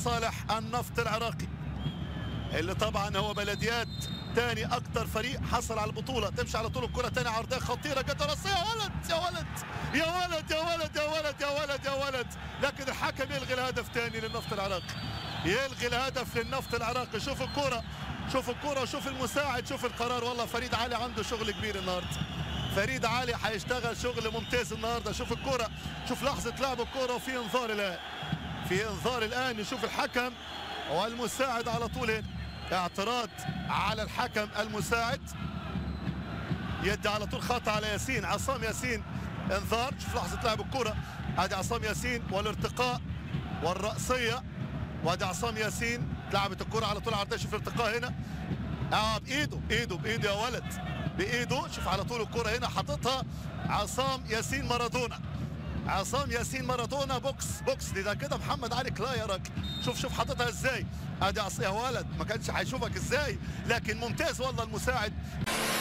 لصالح النفط العراقي اللي طبعا هو بلديات تاني اكتر فريق حصل على البطوله تمشي على طول الكره تاني عرضيه خطيره جت راسيه يا ولد يا ولد يا ولد يا ولد يا ولد يا ولد يا ولد لكن الحكم يلغي الهدف تاني للنفط العراقي يلغي الهدف للنفط العراقي شوف الكره شوف الكره وشوف المساعد شوف القرار والله فريد علي عنده شغل كبير النهارده فريد علي هيشتغل شغل ممتاز النهارده شوف الكره شوف لحظه لعب الكره وفي انذار الان في انذار الان نشوف الحكم والمساعد على طول هنا اعتراض على الحكم المساعد يدي على طول خطا على ياسين عصام ياسين انذار شوف لحظه لعب الكره ادي عصام ياسين والارتقاء والراسيه وادي عصام ياسين لعبت الكره على طول عرضيه شوف الارتقاء هنا اه بايده بايده بايده يا ولد بايده شوف على طول الكره هنا حاططها عصام ياسين مارادونا عصام ياسين مارادونا بوكس بوكس ده كده محمد علي لا يا راجل شوف شوف حاططها ازاي ادي عص- يا ولد ما كانش هيشوفك ازاي لكن ممتاز والله المساعد